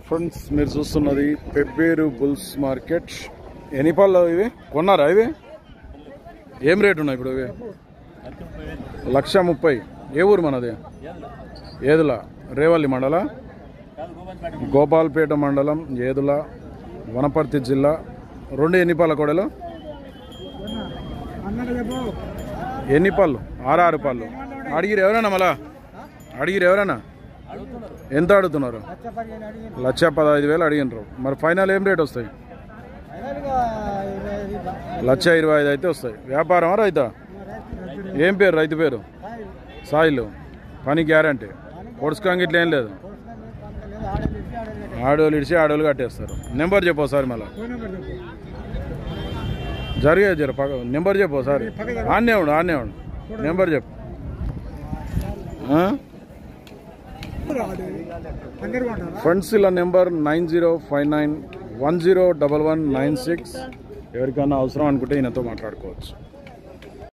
Friends మీరు చూస్తున్నది Pebbair bulls market ఎన్ని పళ్ళు ఇవి కొన్నారా ఇవి ఏం రేట్ ఉన్నాయి ఇప్పుడు ఇవి లక్ష ముప్పై ఏ ఊరు మనది ఏదుల రేవల్లి మండల గోపాల్పేట మండలం ఏదుల వనపర్తి జిల్లా రెండు ఎన్ని పళ్ళ కొడలు ఎన్ని పళ్ళు ఆరు ఆరు పళ్ళు అడిగిరు ఎవరైనా మళ్ళా అడిగిరు ఎవరైనా ఎంత అడుగుతున్నారు లక్ష పదహైదు వేలు అడిగినారు మరి ఫైనల్ ఏం రేట్ వస్తాయి లక్ష ఇరవై ఐదు అయితే వస్తాయి వ్యాపారమా రైతా ఏం పేరు రైతు పేరు సాయిలు పని గ్యారంటీ పొడుచుకోంగి ఇట్లా ఏం లేదు ఆడోళ్ళు ఇడిచి ఆడోళ్ళు కట్టేస్తారు నెంబర్ చెప్పు ఒకసారి మళ్ళీ జరిగే జర పక్క నెంబర్ చెప్పు ఒకసారి ఆన్నే ఉండు ఆన్నే ఉండు నెంబర్ చెప్పు ఆ? ఫ్రెండ్స్ ఇలా number nine zero five nine one zero double one nine six ఎవరికైనా అవసరం అనుకుంటే ఈయనతో మాట్లాడుకోవచ్చు